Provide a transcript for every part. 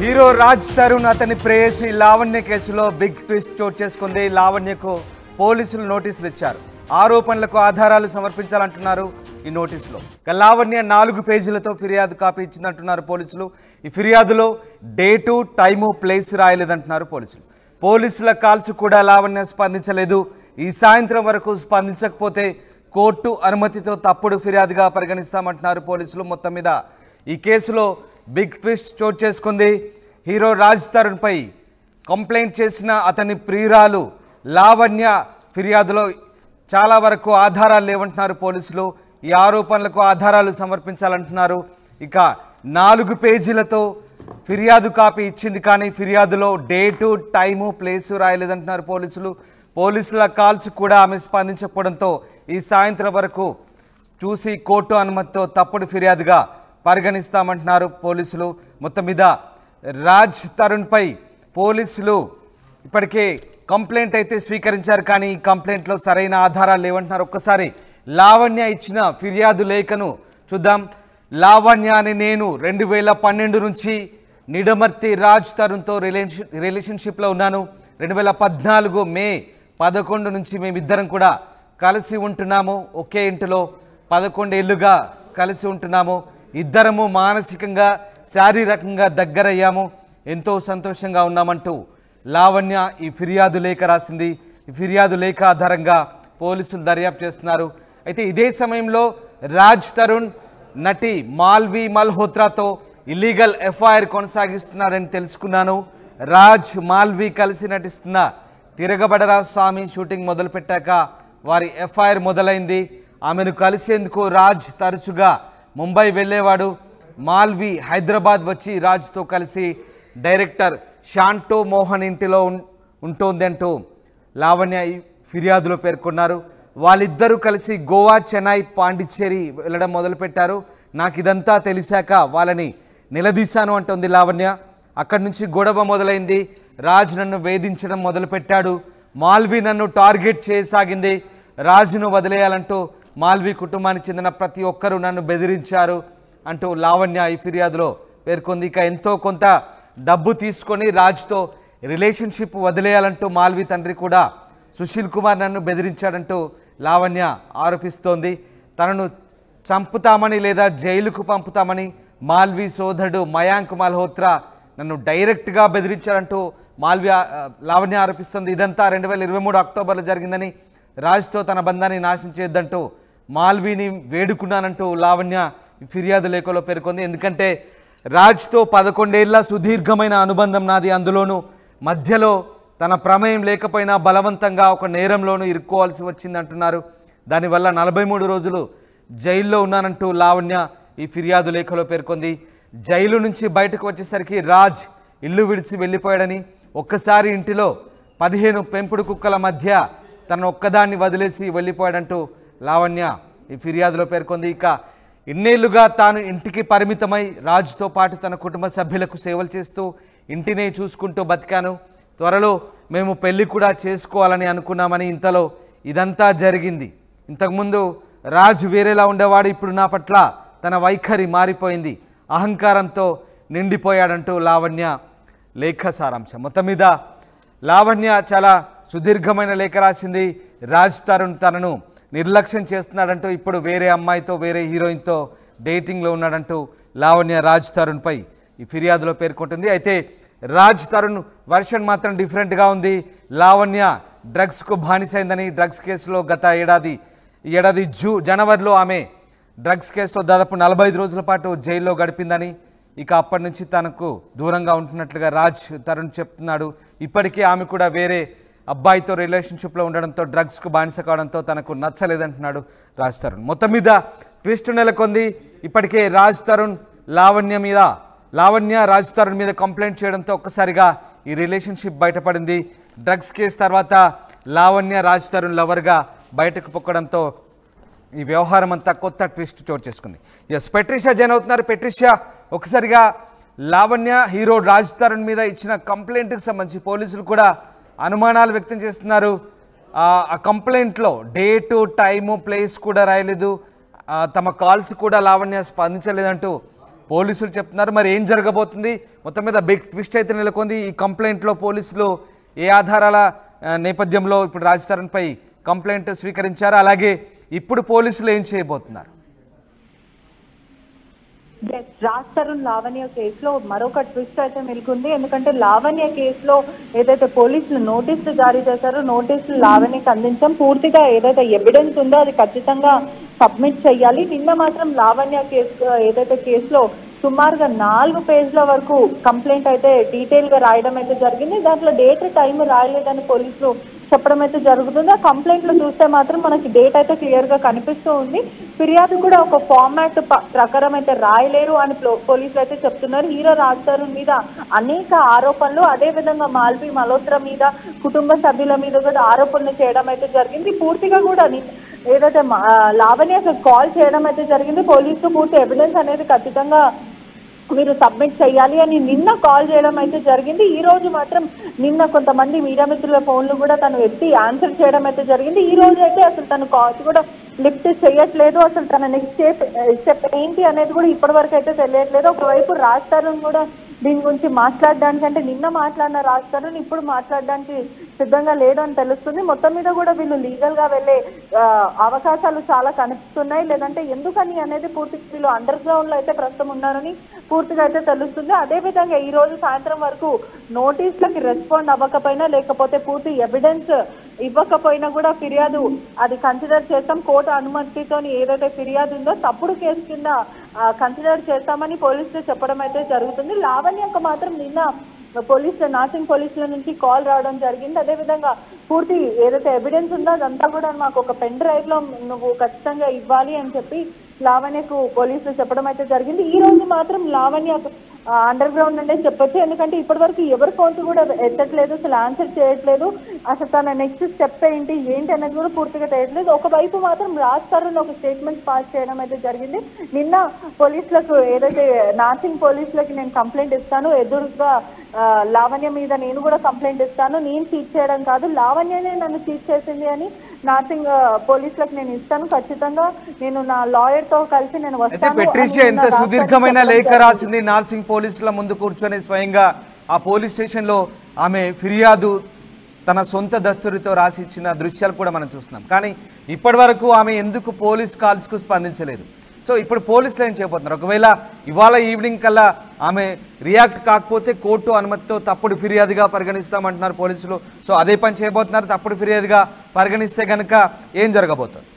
Hero Raj Tarun అతని ప్రేయసి లావణ్య కేసులో బిగ్ ట్విస్ట్ చోటు చేసుకుంది లావణ్యకు పోలీసులు నోటీసులు ఇచ్చారు ఆరోపణలకు ఆధారాలు సమర్పించాలంటున్నారు ఈ నోటీసులో ఇక లావణ్య నాలుగు పేజీలతో ఫిర్యాదు కాపీ ఇచ్చిందంటున్నారు పోలీసులు ఈ ఫిర్యాదులో డేటు టైము ప్లేస్ రాయలేదంటున్నారు పోలీసులు పోలీసుల కాల్స్ కూడా లావణ్య స్పందించలేదు ఈ సాయంత్రం వరకు స్పందించకపోతే కోర్టు అనుమతితో తప్పుడు ఫిర్యాదుగా పరిగణిస్తామంటున్నారు పోలీసులు మొత్తం మీద ఈ కేసులో బిగ్ ట్విస్ట్ చోటు చేసుకుంది హీరో రాజ్ తరుణ్పై కంప్లైంట్ చేసిన అతని ప్రియురాలు లావణ్య ఫిర్యాదులో చాలా వరకు ఆధారాలు లేవంటున్నారు పోలీసులు ఈ ఆరోపణలకు ఆధారాలు సమర్పించాలంటున్నారు ఇక నాలుగు పేజీలతో ఫిర్యాదు కాపీ ఇచ్చింది కానీ ఫిర్యాదులో డేటు టైము ప్లేసు రాయలేదంటున్నారు పోలీసులు పోలీసుల కాల్స్ కూడా ఆమె స్పందించకపోవడంతో ఈ సాయంత్రం వరకు చూసి కోర్టు అనుమతితో తప్పుడు ఫిర్యాదుగా పరిగణిస్తామంటున్నారు పోలీసులు మొత్తం మీద రాజ్ తరుణ్పై పోలీసులు ఇప్పటికే కంప్లైంట్ అయితే స్వీకరించారు కానీ ఈ కంప్లైంట్లో సరైన ఆధారాలు లేవంటున్నారు ఒక్కసారి లావణ్య ఇచ్చిన ఫిర్యాదు లేఖను చూద్దాం లావణ్య అని నేను రెండు వేల పన్నెండు నుంచి నిడమర్తి రాజ్ తరుణ్తో రిలేషన్ రిలేషన్షిప్లో ఉన్నాను రెండు వేల పద్నాలుగు మే పదకొండు నుంచి మేమిద్దరం కూడా కలిసి ఉంటున్నాము ఒకే ఇంటిలో పదకొండు ఏళ్ళుగా కలిసి ఉంటున్నాము ఇద్దరము మానసికంగా శారీరకంగా దగ్గరయ్యాము ఎంతో సంతోషంగా ఉన్నామంటూ లావణ్య ఈ ఫిర్యాదు లేఖ రాసింది ఈ ఫిర్యాదు లేఖ ఆధారంగా పోలీసులు దర్యాప్తు చేస్తున్నారు అయితే ఇదే సమయంలో రాజ్ తరుణ్ నటి మాల్వి మల్హోత్రాతో ఇల్లీగల్ ఎఫ్ఐఆర్ కొనసాగిస్తున్నారని తెలుసుకున్నాను రాజ్ మాల్వి కలిసి నటిస్తున్న తిరగబడరా స్వామి షూటింగ్ మొదలుపెట్టాక వారి ఎఫ్ఐఆర్ మొదలైంది ఆమెను కలిసేందుకు రాజ్ తరచుగా ముంబై వెళ్ళేవాడు మాల్వి హైదరాబాద్ వచ్చి రాజ్తో కలిసి డైరెక్టర్ షాంటో మోహన్ ఇంటిలో ఉం- ఉంటోందంటూ లావణ్య ఈ ఫిర్యాదులో పేర్కొన్నారు వాళ్ళిద్దరూ కలిసి గోవా చెన్నై పాండిచ్చేరి వెళ్ళడం మొదలుపెట్టారు నాకు ఇదంతా తెలిసాక వాళ్ళని నిలదీశాను అంటోంది లావణ్య అక్కడి నుంచి గొడవ మొదలైంది రాజ్ నన్ను వేధించడం మొదలుపెట్టాడు మాల్వి నన్ను టార్గెట్ చేయసాగింది రాజును వదిలేయాలంటూ మాల్వి కుటుంబానికి చెందిన ప్రతి ఒక్కరూ నన్ను బెదిరించారు అంటూ లావణ్య ఈ ఫిర్యాదులో పేర్కొంది ఇక ఎంతో కొంత డబ్బు తీసుకొని రాజ్తో రిలేషన్షిప్ వదిలేయాలంటూ మాల్వి తండ్రి కూడా సుశీల్ కుమార్ నన్ను బెదిరించాడంటూ లావణ్య ఆరోపిస్తోంది తనను చంపుతామని లేదా జైలుకు పంపుతామని మాల్వి సోదరుడు మయాంక్ మల్హోత్రా నన్ను డైరెక్ట్గా బెదిరించారంటూ మాల్వి ఆ, లావణ్య ఆరోపిస్తుంది ఇదంతా రెండు వేల ఇరవై మూడు అక్టోబర్లో జరిగిందని రాజ్తో తన బంధాన్ని నాశనం చేయొద్దంటూ మాల్వీని వేడుకున్నానంటూ లావణ్య ఈ ఫిర్యాదు లేఖలో పేర్కొంది ఎందుకంటే రాజ్తో పదకొండేళ్ల సుదీర్ఘమైన అనుబంధం నాది అందులోనూ మధ్యలో తన ప్రమేయం లేకపోయినా బలవంతంగా ఒక నేరంలోనూ ఇరుక్కోవాల్సి వచ్చిందంటున్నారు దానివల్ల నలభై మూడు రోజులు జైల్లో ఉన్నానంటూ లావణ్య ఈ ఫిర్యాదు లేఖలో పేర్కొంది జైలు నుంచి బయటకు వచ్చేసరికి రాజ్ ఇల్లు విడిచి వెళ్ళిపోయాడని ఒక్కసారి ఇంటిలో పదిహేను పెంపుడు కుక్కల మధ్య తన ఒక్కదాన్ని వదిలేసి వెళ్ళిపోయాడంటూ లావణ్య ఈ ఫిర్యాదులో పేర్కొంది ఇక ఇన్నేళ్లుగా తాను ఇంటికి పరిమితమై రాజుతో పాటు తన కుటుంబ సభ్యులకు సేవలు చేస్తూ ఇంటినే చూసుకుంటూ బతికాను త్వరలో మేము పెళ్లి కూడా చేసుకోవాలని అనుకున్నామని ఇంతలో ఇదంతా జరిగింది ఇంతకుముందు రాజు వేరేలా ఉండేవాడు ఇప్పుడు నా పట్ల తన వైఖరి మారిపోయింది అహంకారంతో నిండిపోయాడంటూ లావణ్య లేఖ సారాంశం మొత్తం మీద లావణ్య చాలా సుదీర్ఘమైన లేఖ రాసింది రాజ్ తరుణ్ తనను నిర్లక్ష్యం చేస్తున్నాడంటూ ఇప్పుడు వేరే అమ్మాయితో వేరే హీరోయిన్తో డేటింగ్లో ఉన్నాడంటూ లావణ్య రాజ్ తరుణ్పై ఈ ఫిర్యాదులో పేర్కొంటుంది అయితే రాజ్ తరుణ్ వర్షన్ మాత్రం డిఫరెంట్గా ఉంది లావణ్య డ్రగ్స్కు బానిసైందని డ్రగ్స్ కేసులో గత ఏడాది ఈ ఏడాది జూ జనవరిలో ఆమె డ్రగ్స్ కేసులో దాదాపు నలభై ఐదు రోజుల పాటు జైల్లో గడిపిందని ఇక అప్పటి నుంచి తనకు దూరంగా ఉంటున్నట్లుగా రాజ్ తరుణ్ చెప్తున్నాడు ఇప్పటికీ ఆమె కూడా వేరే అబ్బాయితో రిలేషన్షిప్లో ఉండడంతో డ్రగ్స్కు బానిస కావడంతో తనకు నచ్చలేదంటున్నాడు రాజ్ తరుణ్ మొత్తం మీద ట్విస్ట్ నెలకొంది ఇప్పటికే రాజ్ తరుణ్ లావణ్య మీద లావణ్య రాజ్ తరుణ్ మీద కంప్లైంట్ చేయడంతో ఒక్కసారిగా ఈ రిలేషన్షిప్ బయటపడింది డ్రగ్స్ కేసు తర్వాత లావణ్య రాజ్ తరుణ్ లవర్గా బయటకు పొక్కడంతో ఈ వ్యవహారం అంతా కొత్త ట్విస్ట్ చోటు చేసుకుంది ఎస్ పెట్రిషియా జైన్ అవుతున్నారు పెట్రిషియా ఒకసారిగా లావణ్య హీరో రాజ్ తరుణ్ మీద ఇచ్చిన కంప్లైంట్కి సంబంధించి పోలీసులు కూడా అనుమానాలు వ్యక్తం చేస్తున్నారు ఆ ఆ కంప్లైంట్లో డేటు టైము ప్లేస్ కూడా రాయలేదు ఆ, తమ కాల్స్ కూడా లావణ్య స్పందించలేదంటూ పోలీసులు చెప్తున్నారు మరి ఏం జరగబోతుంది మొత్తం మీద బిగ్ ట్విస్ట్ అయితే నెలకొంది ఈ కంప్లైంట్లో పోలీసులు ఏ ఆధారాల ఆ, నేపథ్యంలో ఇప్పుడు రాజ్ తరుణ్పై కంప్లైంట్ స్వీకరించారు అలాగే ఇప్పుడు పోలీసులు ఏం చేయబోతున్నారు Yes, రాజ్ తరుణ్ లావణ్య కేసులో మరొక ట్విస్ట్ అయితే మెలుకుంది ఎందుకంటే లావణ్య కేసులో ఏదైతే పోలీసులు నోటీసులు జారీ చేశారో నోటీసులు లావణ్యకి అందించాం పూర్తిగా ఏదైతే ఎవిడెన్స్ ఉందో అది ఖచ్చితంగా సబ్మిట్ చేయాలి నిన్న మాత్రం లావణ్య కేసు ఏదైతే కేసులో సుమారుగా నాలుగు పేజ్ల వరకు కంప్లైంట్ అయితే డీటెయిల్ గా రాయడం అయితే జరిగింది దాంట్లో డేట్ టైం రాయలేదని పోలీసులు చెప్పడం అయితే జరుగుతుంది ఆ కంప్లైంట్ లో చూస్తే మాత్రం మనకి డేట్ అయితే క్లియర్ గా కనిపిస్తూ ఉంది ఫిర్యాదు కూడా ఒక ఫార్మాట్ ప్రకారం అయితే రాయలేరు అని పో- పోలీసులు అయితే చెప్తున్నారు హీరో రాజ్ తరుణ్ మీద అనేక ఆరోపణలు అదే విధంగా మాల్వి మల్హోత్రా మీద కుటుంబ సభ్యుల మీద కూడా ఆరోపణలు చేయడం అయితే జరిగింది పూర్తిగా కూడా ని- ఏదైతే మా- ఆ, లావణ్యకు కాల్ చేయడం అయితే జరిగింది పోలీసులు పూర్తి ఎవిడెన్స్ అనేది ఖచ్చితంగా మీరు సబ్మిట్ చేయాలి అని నిన్న కాల్ చేయడం అయితే జరిగింది ఈ రోజు మాత్రం నిన్న కొంతమంది మీడియా మిత్రుల ఫోన్లు కూడా తను ఎత్తి ఆన్సర్ చేయడం అయితే జరిగింది ఈ రోజు అయితే అసలు తను కాల్స్ కూడా లిఫ్ట్ చేయట్లేదు అసలు తన నెక్స్ట్ స్టెప్ స్టెప్ ఏంటి అనేది కూడా ఇప్పటి వరకు అయితే తెలియట్లేదు ఒకవైపు రాజ్ తరుణ్ కూడా దీని గురించి మాట్లాడడానికి అంటే నిన్న మాట్లాడిన రాజ్ తరుణ్ ఇప్పుడు మాట్లాడడానికి సిద్ధంగా లేడు అని తెలుస్తుంది మొత్తం మీద కూడా వీళ్ళు లీగల్ గా వెళ్ళే ఆ, అవకాశాలు చాలా కనిపిస్తున్నాయి లేదంటే ఎందుకని అనేది పూర్తి వీళ్ళు అండర్ గ్రౌండ్ లో అయితే ప్రస్తుతం ఉన్నారని పూర్తిగా అయితే తెలుస్తుంది అదే విధంగా ఈ రోజు సాయంత్రం వరకు నోటీసులకి రెస్పాండ్ అవ్వకపోయినా లేకపోతే పూర్తి ఎవిడెన్స్ ఇవ్వకపోయినా కూడా ఫిర్యాదు అది కన్సిడర్ చేస్తాం కోర్టు అనుమతితో ఏదైతే ఫిర్యాదు ఉందో తప్పుడు కేసు కింద కన్సిడర్ చేస్తామని పోలీసులు చెప్పడం అయితే జరుగుతుంది లావణ్యకు మాత్రం నిన్న పోలీసుల నాసింగ్ పోలీసుల నుంచి కాల్ రావడం జరిగింది అదేవిధంగా పూర్తి ఏదైతే ఎవిడెన్స్ ఉందో అదంతా కూడా మాకు ఒక పెన్ డ్రైవ్ లో నువ్వు ఖచ్చితంగా ఇవ్వాలి అని చెప్పి లావణ్యకు పోలీసులు చెప్పడం అయితే జరిగింది ఈ రోజు మాత్రం లావణ్య అండర్ గ్రౌండ్ అంటే చెప్పొచ్చు ఎందుకంటే ఇప్పటి వరకు ఎవరి ఫోన్స్ కూడా ఎత్తట్లేదు అసలు ఆన్సర్ చేయట్లేదు అసలు తన నెక్స్ట్ స్టెప్ ఏంటి ఏంటి అనేది కూడా పూర్తిగా తెలియట్లేదు ఒకవైపు మాత్రం రాజ్ తరుణ్ ఒక స్టేట్మెంట్ పాస్ చేయడం అయితే జరిగింది నిన్న పోలీసులకు ఏదైతే నాసింగ్ పోలీసులకి నేను కంప్లైంట్ ఇస్తాను ఎదురుగా ఆ, లావణ్య మీద నేను కూడా కంప్లైంట్ ఇస్తాను నేను చీట్ చేయడం కాదు లావణ్యనే నన్ను చీట్ చేసింది అని నాసింగ్ ఆ, పోలీసులకు నేను ఇస్తాను ఖచ్చితంగా నేను నా లాయర్ తో కలిసి నేను అయితే వస్తాను పెట్రిషియా అని ఎంత నిన్న రాజ్ సుదీర్ఘమైన తరుణ్ లేఖ చెప్పడం రాసింది నార్సింగ్ పోలీసుల ముందు కూర్చొని స్వయంగా ఆ పోలీస్ స్టేషన్లో ఆమె ఫిర్యాదు తన సొంత దస్తూరితో రాసి ఇచ్చిన దృశ్యాలు కూడా మనం చూస్తున్నాం కానీ ఇప్పటి వరకు ఆమె ఎందుకు పోలీస్ కాల్స్కు స్పందించలేదు సో ఇప్పుడు పోలీసులు ఏం చేయబోతున్నారు ఒకవేళ ఇవాళ ఈవినింగ్ కల్లా ఆమె రియాక్ట్ కాకపోతే కోర్టు అనుమతితో తప్పుడు ఫిర్యాదుగా పరిగణిస్తామంటున్నారు పోలీసులు సో అదే పని చేయబోతున్నారు తప్పుడు ఫిర్యాదుగా పరిగణిస్తే కనుక ఏం జరగబోతుంది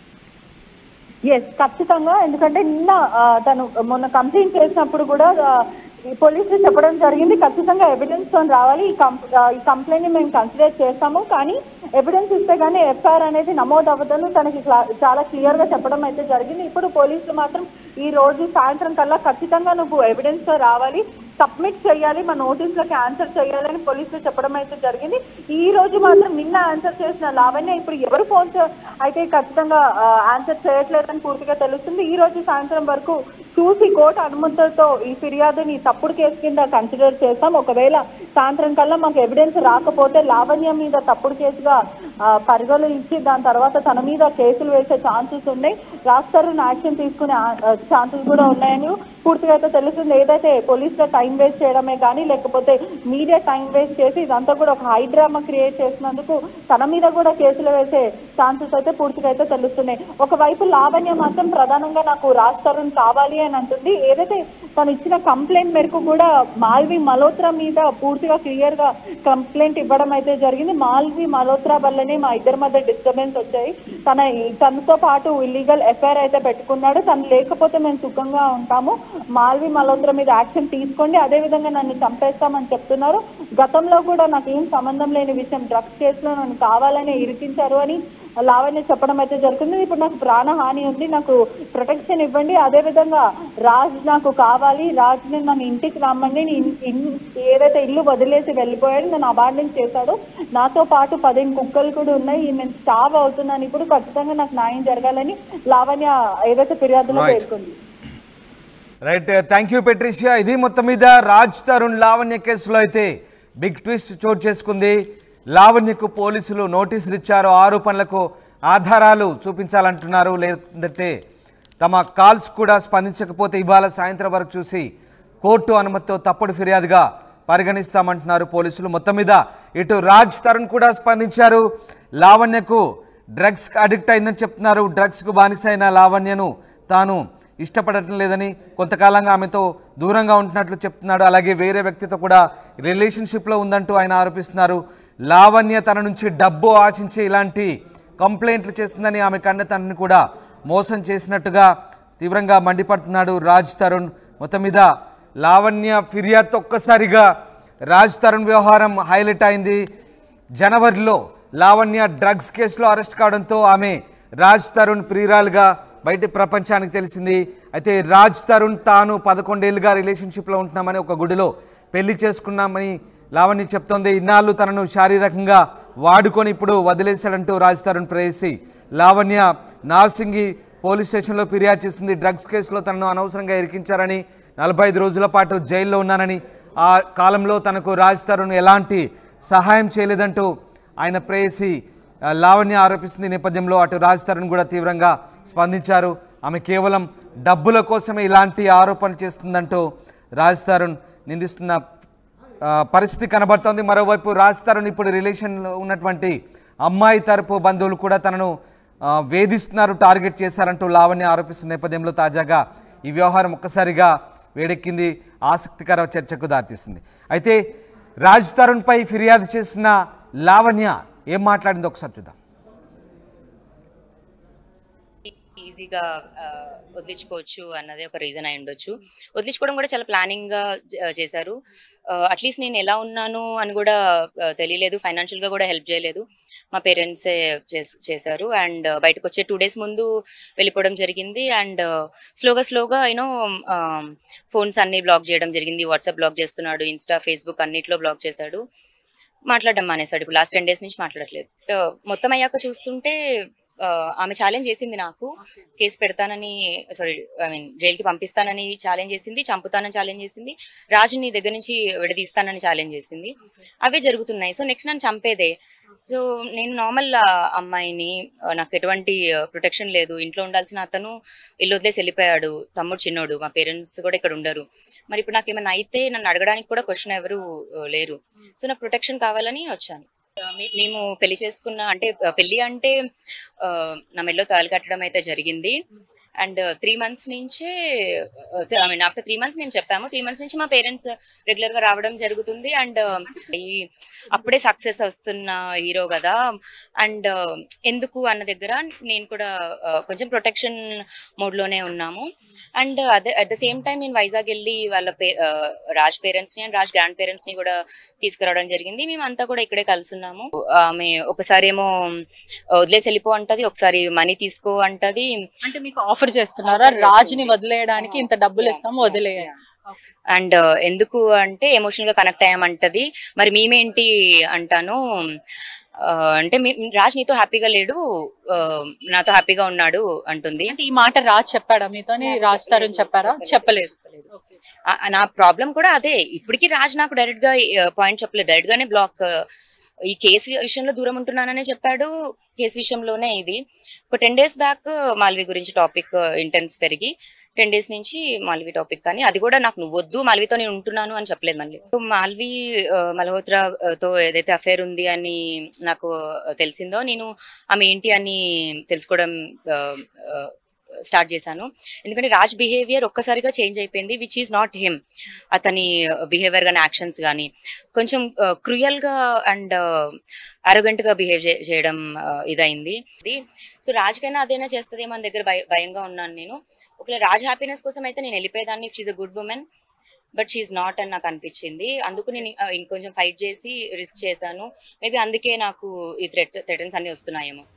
ఎస్ ఖచ్చితంగా ఎందుకంటే నిన్న ఆ, తను మొన్న కంప్లైంట్ చేసినప్పుడు కూడా ఆ, ఈ పోలీసులు చెప్పడం జరిగింది ఖచ్చితంగా ఎవిడెన్స్ తో రావాలి ఈ కం ఆ, ఈ కంప్లైంట్ ని మేము కన్సిడర్ చేస్తాము కానీ ఎవిడెన్స్ ఇస్తే కానీ ఎఫ్ఐఆర్ అనేది నమోదు అవ్వదని తనకి క్లా- చాలా క్లియర్ గా చెప్పడం అయితే జరిగింది ఇప్పుడు పోలీసులు మాత్రం ఈ రోజు సాయంత్రం కల్లా ఖచ్చితంగా నువ్వు ఎవిడెన్స్ తో రావాలి సబ్మిట్ చేయాలి మా నోటీసులకి ఆన్సర్ చేయాలని పోలీసులు చెప్పడం అయితే జరిగింది ఈ రోజు మాత్రం నిన్న ఆన్సర్ చేసిన లావణ్య ఇప్పుడు ఎవరు ఫోన్స్ అయితే ఖచ్చితంగా ఆన్సర్ చేయట్లేదని పూర్తిగా తెలుస్తుంది ఈ రోజు సాయంత్రం వరకు చూసి కోర్టు అనుమతులతో ఈ ఫిర్యాదుని తప్పుడు కేసు కింద కన్సిడర్ చేస్తాం ఒకవేళ సాయంత్రం కల్లా మాకు ఎవిడెన్స్ రాకపోతే లావణ్య మీద తప్పుడు కేసుగా ఆ, పరిగణించి దాని తర్వాత తన మీద కేసులు వేసే ఛాన్సెస్ ఉన్నాయి రాస్తారని యాక్షన్ తీసుకునే ఛాన్సెస్ కూడా ఉన్నాయని పూర్తిగా అయితే తెలుస్తుంది ఏదైతే పోలీసుల టైం వేస్ట్ చేయడమే కానీ లేకపోతే మీడియా టైం వేస్ట్ చేసి ఇదంతా కూడా ఒక హై డ్రామా క్రియేట్ చేసినందుకు తన మీద కూడా కేసులు వేసే ఛాన్సెస్ అయితే పూర్తిగా అయితే తెలుస్తున్నాయి ఒకవైపు లావణ్య మాత్రం ప్రధానంగా నాకు రాజ్ తరుణ్ కావాలి అని అంటుంది ఏదైతే తను ఇచ్చిన కంప్లైంట్ మేరకు కూడా మాల్వి మల్హోత్రా మీద పూర్తిగా క్లియర్ గా కంప్లైంట్ ఇవ్వడం అయితే జరిగింది మాల్వి మల్హోత్రా వల్లనే మా ఇద్దరి మధ్య డిస్టర్బెన్స్ వచ్చాయి తన తనతో పాటు ఇల్లీగల్ ఎఫ్ఐఆర్ అయితే పెట్టుకున్నాడు తను లేకపోతే మేము సుఖంగా ఉంటాము మాల్వి మల్హోత్రా మీద యాక్షన్ తీసుకోండి అదే విధంగా నన్ను చంపేస్తామని చెప్తున్నారు గతంలో కూడా నాకు ఏం సంబంధం లేని విషయం డ్రగ్స్ కేసులో నన్ను కావాలని ఇరికించారు అని లావణ్య చెప్పడం అయితే జరుగుతుంది ఇప్పుడు నాకు ప్రాణహాని ఉంది నాకు ప్రొటెక్షన్ ఇవ్వండి అదే విధంగా రాజ్ నాకు కావాలి రాజ్ని నన్ను ఇంటికి రమ్మండి నేను ఇన్- ఏదైతే ఇల్లు వదిలేసి వెళ్ళిపోయాడు నన్ను అబాండన్ చేశాడు నాతో పాటు పదిహేను కుక్కలు కూడా ఉన్నాయి నేను స్టావ్ అవుతున్నాను ఇప్పుడు ఖచ్చితంగా నాకు న్యాయం జరగాలని లావణ్య ఏదైతే ఫిర్యాదులో Right. పేర్కొంది రైట్ థ్యాంక్ యూ పెట్రిషియా ఇది మొత్తం మీద రాజ్ తరుణ్ లావణ్య కేసులో అయితే బిగ్ ట్విస్ట్ చోటు చేసుకుంది లావణ్యకు పోలీసులు నోటీసులు ఇచ్చారు ఆరోపణలకు ఆధారాలు చూపించాలంటున్నారు లేదంటే తమ కాల్స్ కూడా స్పందించకపోతే ఇవాళ సాయంత్రం వరకు చూసి కోర్టు అనుమతితో తప్పుడు ఫిర్యాదుగా పరిగణిస్తామంటున్నారు పోలీసులు మొత్తం మీద ఇటు రాజ్ తరుణ్ కూడా స్పందించారు లావణ్యకు డ్రగ్స్ అడిక్ట్ అయిందని చెప్తున్నారు డ్రగ్స్కు బానిసైన లావణ్యను తాను ఇష్టపడటం లేదని కొంతకాలంగా ఆమెతో దూరంగా ఉంటున్నట్లు చెప్తున్నాడు అలాగే వేరే వ్యక్తితో కూడా రిలేషన్షిప్లో ఉందంటూ ఆయన ఆరోపిస్తున్నారు లావణ్య తన నుంచి డబ్బు ఆశించి ఇలాంటి కంప్లైంట్లు చేస్తుందని ఆమె కన్న తనని కూడా మోసం చేసినట్టుగా తీవ్రంగా మండిపడుతున్నాడు రాజ్ తరుణ్ మొత్తం మీద లావణ్య ఫిర్యాదు ఒక్కసారిగా రాజ్ తరుణ్ వ్యవహారం హైలైట్ అయింది జనవరిలో లావణ్య డ్రగ్స్ కేసులో అరెస్ట్ కావడంతో ఆమె రాజ్ తరుణ్ ప్రియురాలుగా బయట ప్రపంచానికి తెలిసింది అయితే రాజ్ తరుణ్ తాను పదకొండేళ్లుగా రిలేషన్షిప్లో ఉంటున్నామని ఒక గుడిలో పెళ్లి చేసుకున్నామని లావణ్య చెప్తోంది ఇన్నాళ్ళు తనను శారీరకంగా వాడుకొని ఇప్పుడు వదిలేశాడంటూ రాజ్ తరుణ్ ప్రేయసి లావణ్య నార్సింగి పోలీస్ స్టేషన్లో ఫిర్యాదు చేసింది డ్రగ్స్ కేసులో తనను అనవసరంగా ఇరికించారని నలభై ఐదు రోజుల పాటు జైల్లో ఉన్నానని ఆ కాలంలో తనకు రాజ్ తరుణ్ ఎలాంటి సహాయం చేయలేదంటూ ఆయన ప్రేయసి ఆ, లావణ్య ఆరోపిస్తుంది ఈ నేపథ్యంలో అటు రాజ్ తరుణ్ కూడా తీవ్రంగా స్పందించారు ఆమె కేవలం డబ్బుల కోసమే ఇలాంటి ఆరోపణలు చేస్తుందంటూ రాజ్ తరుణ్ నిందిస్తున్న ఆ, పరిస్థితి కనబడుతోంది మరోవైపు రాజ్ తరుణ్ ఇప్పుడు రిలేషన్లో ఉన్నటువంటి అమ్మాయి తరపు బంధువులు కూడా తనను ఆ, వేధిస్తున్నారు టార్గెట్ చేశారంటూ లావణ్య ఆరోపిస్తున్న నేపథ్యంలో తాజాగా ఈ వ్యవహారం ఒక్కసారిగా వేడెక్కింది ఆసక్తికర చర్చకు దారితీస్తుంది అయితే రాజ్ తరుణ్పై ఫిర్యాదు చేసిన లావణ్య ఏం మాట్లాడిందో ఒకసారి చూద్దాం ఈజీగా ఆ, వదిలించుకోవచ్చు అన్నది ఒక రీజన్ అయి ఉండొచ్చు వదిలించుకోవడం కూడా చాలా ప్లానింగ్ గా జ- చేశారు అట్లీస్ట్ నేను ఎలా ఉన్నాను అని కూడా ఆ, తెలియలేదు ఫైనాన్షియల్ గా కూడా హెల్ప్ చేయలేదు మా పేరెంట్సే చేశారు అండ్ బయటకు వచ్చే టూ డేస్ ముందు వెళ్ళిపోవడం జరిగింది అండ్ స్లోగా స్లోగా యూనో ఫోన్స్ అన్ని బ్లాక్ చేయడం జరిగింది వాట్సాప్ బ్లాక్ చేస్తున్నాడు ఇన్స్టా ఫేస్బుక్ అన్నిట్లో బ్లాక్ చేశాడు మాట్లాడడం మానేశాడు ఇప్పుడు లాస్ట్ టెన్ డేస్ నుంచి మాట్లాడట్లేదు ఆ, మొత్తం అయ్యాక చూస్తుంటే ఆ, ఆమె ఛాలెంజ్ చేసింది నాకు కేసు పెడతానని సారీ ఐ మీన్ జైలుకి పంపిస్తానని ఛాలెంజ్ చేసింది చంపుతానని ఛాలెంజ్ చేసింది రాజు నీ దగ్గర నుంచి విడదీస్తానని ఛాలెంజ్ చేసింది అవే జరుగుతున్నాయి సో నెక్స్ట్ నన్ను చంపేదే సో నేను నార్మల్ అమ్మాయిని ఆ, నాకు ఎటువంటి ప్రొటెక్షన్ లేదు ఇంట్లో ఉండాల్సిన అతను ఇల్లు వదిలేసి వెళ్ళిపోయాడు తమ్ముడు చిన్నోడు మా పేరెంట్స్ కూడా ఇక్కడ ఉండరు మరి ఇప్పుడు నాకు ఏమైనా అయితే నన్ను అడగడానికి కూడా క్వశ్చన్ ఎవరు ఆ, లేరు సో నాకు ప్రొటెక్షన్ కావాలని వచ్చాను ఆ, మే- మేము పెళ్లి చేసుకున్న అంటే ఆ, పెళ్లి అంటే ఆ, నా మెల్లో తాళి కట్టడం అయితే జరిగింది అండ్ త్రీ మంత్స్ నుంచే I mean after three months మేము చెప్పాము త్రీ మంత్స్ నుంచి మా పేరెంట్స్ రెగ్యులర్ గా రావడం జరుగుతుంది అండ్ ఈ అప్పుడే సక్సెస్ వస్తున్న హీరో కదా అండ్ ఎందుకు అన్న దగ్గర నేను కూడా ఆ, కొంచెం ప్రొటెక్షన్ మోడ్ లోనే ఉన్నాము అండ్ అదే అట్ ద సేమ్ టైం నేను వైజాగ్ వెళ్ళి వాళ్ళ పే ఆ, రాజ్ పేరెంట్స్ ని అండ్ రాజ్ గ్రాండ్ పేరెంట్స్ ని కూడా తీసుకురావడం జరిగింది మేమంతా కూడా ఇక్కడే కలిసి ఉన్నాము ఆమె ఒకసారి ఏమో వదిలేసి వెళ్ళిపో అంటది ఒకసారి మనీ తీసుకో అంటది అంటే మీకు ఆఫర్ చేస్తున్నారా రాజుని వదిలేయడానికి ఇంత డబ్బులు ఇస్తాము వదిలేయండి అండ్ ఎందుకు అంటే ఎమోషనల్ గా కనెక్ట్ అయ్యామంటది మరి మేమేంటి అంటాను ఆ, అంటే మీ- రాజ్ నీతో హ్యాపీగా లేడు ఆ, నాతో హ్యాపీగా ఉన్నాడు అంటుంది అంటే ఈ మాట రాజ్ చెప్పాడా మీతోని రాజ్ తరుణ్ చెప్పారా చెప్పలేదు ఆ- నా ప్రాబ్లం కూడా అదే ఇప్పటికీ రాజ్ నాకు డైరెక్ట్ గా పాయింట్ చెప్పలేదు డైరెక్ట్ గానే బ్లాక్ ఈ కేసు విషయంలో దూరం ఉంటున్నాననే చెప్పాడు కేసు విషయంలోనే ఇది ఒక టెన్ డేస్ బ్యాక్ మాల్వి గురించి టాపిక్ ఇంటెన్స్ పెరిగి టెన్ డేస్ నుంచి మాల్వి టాపిక్ కానీ అది కూడా నాకు నువ్వు వద్దు మాల్వితో నేను ఉంటున్నాను అని చెప్పలేదు మళ్ళీ మాల్వి ఆ, మల్హోత్రా ఆ, తో ఏదైతే అఫేర్ ఉంది అని నాకు తెలిసిందో నేను ఆమె ఏంటి అని తెలుసుకోవడం ఆ, ఆ, స్టార్ట్ చేశాను ఎందుకంటే రాజ్ బిహేవియర్ ఒక్కసారిగా చేంజ్ అయిపోయింది విచ్ ఈస్ నాట్ హిమ్ అతని బిహేవియర్ కానీ యాక్షన్స్ కానీ కొంచెం క్రూయల్ గా అండ్ అరోగెంట్ గా బిహేవ్ చేయడం ఆ, ఇదైంది ఇది సో రాజ్ కైనా అదైనా చేస్తుంది మన దగ్గర భయ- భయంగా ఉన్నాను నేను ఒకవేళ రాజ్ హ్యాపీనెస్ కోసం అయితే నేను వెళ్ళిపోయేదాన్ని she's a good woman but she's not అని నాకు అనిపించింది అందుకు నేను ఆ, ఇంకొంచెం ఫైట్ చేసి రిస్క్ చేశాను మేబీ అందుకే నాకు ఈ థ్రెట్ థ్రెటన్స్ అన్ని వస్తున్నాయేమో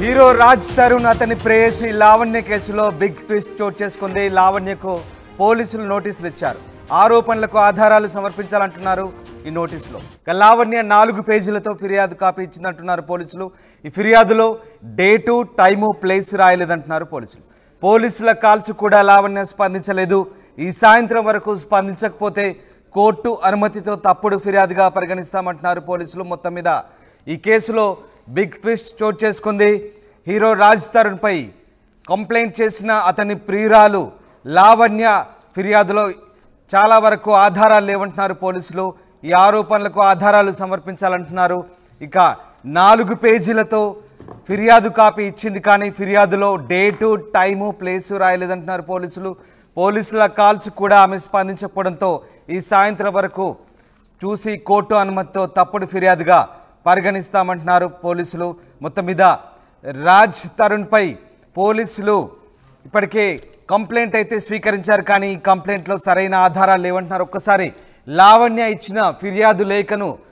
హీరో రాజ్ తరుణ్ అతని ప్రేయసి లావణ్య కేసులో బిగ్ ట్విస్ట్ చోటు చేసుకుంది లావణ్యకు పోలీసులు నోటీసులు ఇచ్చారు ఆరోపణలకు ఆధారాలు సమర్పించాలంటున్నారు ఈ నోటీసులో ఇక లావణ్య నాలుగు పేజీలతో ఫిర్యాదు కాపీ ఇచ్చిందంటున్నారు పోలీసులు ఈ ఫిర్యాదులో డేటు టైము ప్లేస్ రాయలేదంటున్నారు పోలీసులు పోలీసుల కాల్స్ కూడా లావణ్య స్పందించలేదు ఈ సాయంత్రం వరకు స్పందించకపోతే కోర్టు అనుమతితో తప్పుడు ఫిర్యాదుగా పరిగణిస్తామంటున్నారు పోలీసులు మొత్తం మీద ఈ కేసులో బిగ్ ట్విస్ట్ చోటు చేసుకుంది హీరో రాజ్ తరుణ్పై కంప్లైంట్ చేసిన అతని ప్రియురాలు లావణ్య ఫిర్యాదులో చాలా వరకు ఆధారాలు లేవంటున్నారు పోలీసులు ఈ ఆరోపణలకు ఆధారాలు సమర్పించాలంటున్నారు ఇక నాలుగు పేజీలతో ఫిర్యాదు కాపీ ఇచ్చింది కానీ ఫిర్యాదులో డేటు టైము ప్లేసు రాయలేదంటున్నారు పోలీసులు పోలీసుల కాల్స్ కూడా ఆమె స్పందించకపోవడంతో ఈ సాయంత్రం వరకు చూసి కోర్టు అనుమతితో తప్పుడు ఫిర్యాదుగా పరిగణిస్తామంటున్నారు పోలీసులు మొత్తం మీద రాజ్ తరుణ్పై పోలీసులు ఇప్పటికే కంప్లైంట్ అయితే స్వీకరించారు కానీ ఈ కంప్లైంట్లో సరైన ఆధారాలు లేవంటున్నారు ఒక్కసారి లావణ్య ఇచ్చిన ఫిర్యాదు లేఖను